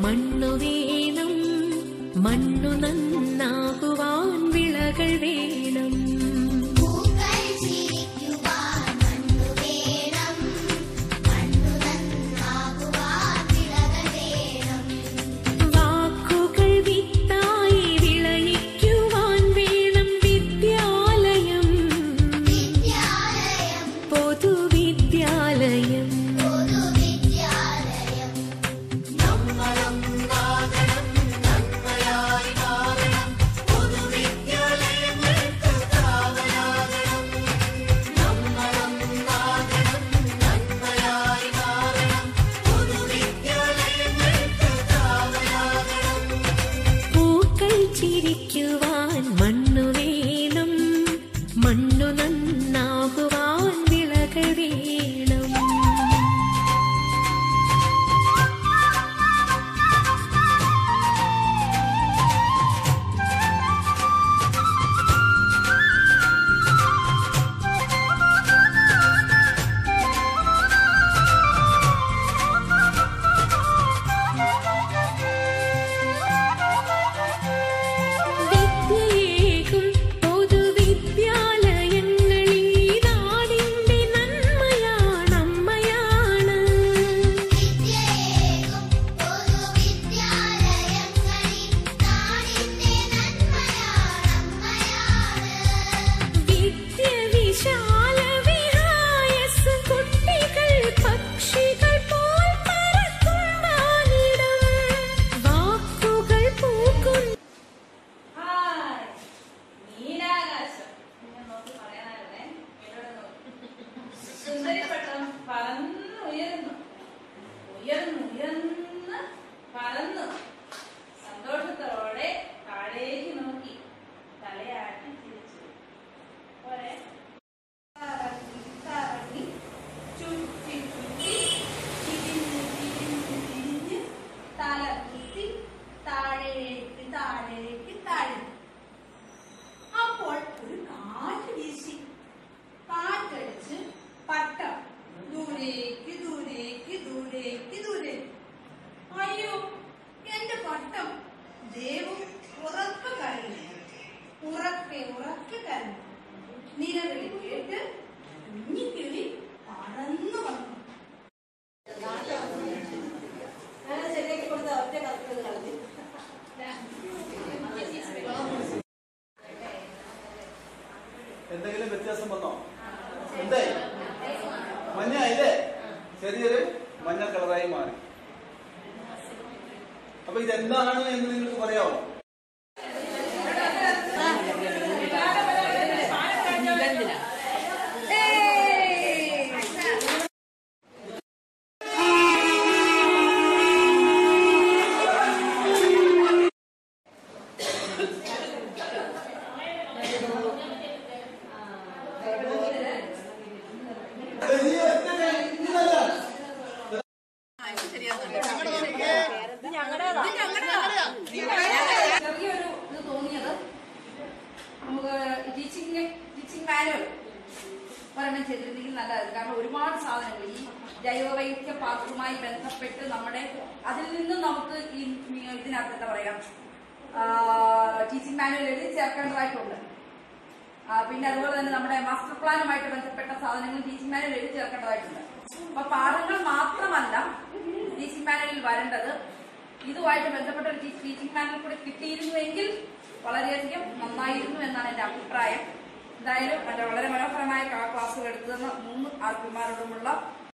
മണ്ണു വേണം മണ്ണു നന്നാകുവാൻ വിളകൾ വേണം പൂക്കൾ ചിരിക്കുവാൻ മണ്ണു വേണം മണ്ണു നന്നാകുവാൻ വിളകൾ വേണം വാക്കുകൾ വിത്തായി വിളയിക്കുവാൻ വേണം വിദ്യാലയം വിദ്യാലയം പൊതുവിദ്യാലയം പൊതുവിദ്യാലയം പൂക്കൾ ചിരിക്കുവാൻ മണ്ണു വേണം മണ്ണു നന്നാകുവാൻ വിളകൾ വേണം വിദ്യയേകും പൊതുവിദ്യാലയങ്ങളിൽ നാടിന്റെ നന്മയാണ് അമ്മയാണ് വിദ്യയേകും പൊതുവിദ്യാലയങ്ങളിൽ നാടിന്റെ നന്മയാണ് അമ്മയാണ് വിദ്യ വിശാല വിഹായസ് കുട്ടികൾ പക്ഷികൾ പോൽ പറക്കുവാനിടം വാക്കുകൾ പൂക്കും ഹായ് നീലാകാശം ഞാൻ നോക്കി പറയാനായിരുന്നേ എന്നോട് നോക്കി സുന്ദരിപ്പട്ടം പറന്ന് ഉയർന്നു ഉയർന്നു ഉയർന്ന് പറന്നു സന്തോഷത്തോടെ താഴേക്ക് നോക്കി തലയാട്ടി തിരിച്ചു പോരെ കറങ്ങി കറങ്ങി ചുറ്റി ചുറ്റി തിരിഞ്ഞ് തിരിഞ്ഞ് തിരിഞ്ഞ് തല കുത്തി താഴേക്ക് താഴേക്ക് താഴ്ന്നു അപ്പോൾ ഒരു കാറ്റ് വീശി കാറ്റടിച്ച് പട്ടം ദൂരേക്ക് ദൂരേക്ക് ദൂരേക്ക് ദൂരേക്ക് അയ്യോ എന്റെ പട്ടം ദേവും ഉറക്കെ കരഞ്ഞു ഉറക്കെ ഉറക്കെ കരഞ്ഞു നിലവിളി കേട്ട് കുഞ്ഞിക്കിളി പറന്നു വന്നു ശരിയാക്കി കൊടുത്ത ഒറ്റ കത്തുകൾ കളഞ്ഞു എന്തെങ്കിലും വ്യത്യാസം വന്നോ എന്തായി മഞ്ഞായില്ലേ ചെറിയൊരു മഞ്ഞ കളറായി മാറി അപ്പൊ ഇതെന്താണ് എന്ന് നിങ്ങൾക്ക് പറയാമോ ചെറിയൊരു ഇത് തോന്നിയത് നമുക്ക് ടീച്ചിങ് ടീച്ചിങ് മാനുവൽ ഒരെണ്ണം ചെയ്തിരുന്നെങ്കിൽ നല്ലതായിരുന്നു കാരണം ഒരുപാട് സാധനങ്ങൾ ഈ ജൈവവൈദ്യ പാത്രവുമായി ബന്ധപ്പെട്ട് നമ്മുടെ അതിൽ നിന്നും നമുക്ക് ഈ മി- ഇതിനകത്ത് എന്താ പറയാ ടീച്ചിങ് മാനുവൽ എഴുതി ചേർക്കേണ്ടതായിട്ടുണ്ട് ആ, പിന്നെ അതുപോലെ തന്നെ നമ്മുടെ മാസ്റ്റർ പ്ലാനുമായിട്ട് ബന്ധപ്പെട്ട സാധനങ്ങൾ ടീച്ചിങ് മാനുവൽ എഴുതി ചേർക്കേണ്ടതായിട്ടുണ്ട് അപ്പൊ പാഠങ്ങൾ മാത്രമല്ല ടീച്ചിങ് മാനുവലിൽ വരേണ്ടത് ഇതുമായിട്ട് ബന്ധപ്പെട്ട ഒരു ടീച്ചിങ് മാനുവൽ കൂടെ കിട്ടിയിരുന്നുവെങ്കിൽ വളരെയധികം നന്നായിരുന്നു എന്നാണ് എന്റെ അഭിപ്രായം എന്തായാലും എന്റെ വളരെ മനോഹരമായ ക്ലാസ്സുകൾ എടുത്തു തന്ന മൂന്ന് ആർപ്പിമാരോടുമുള്ള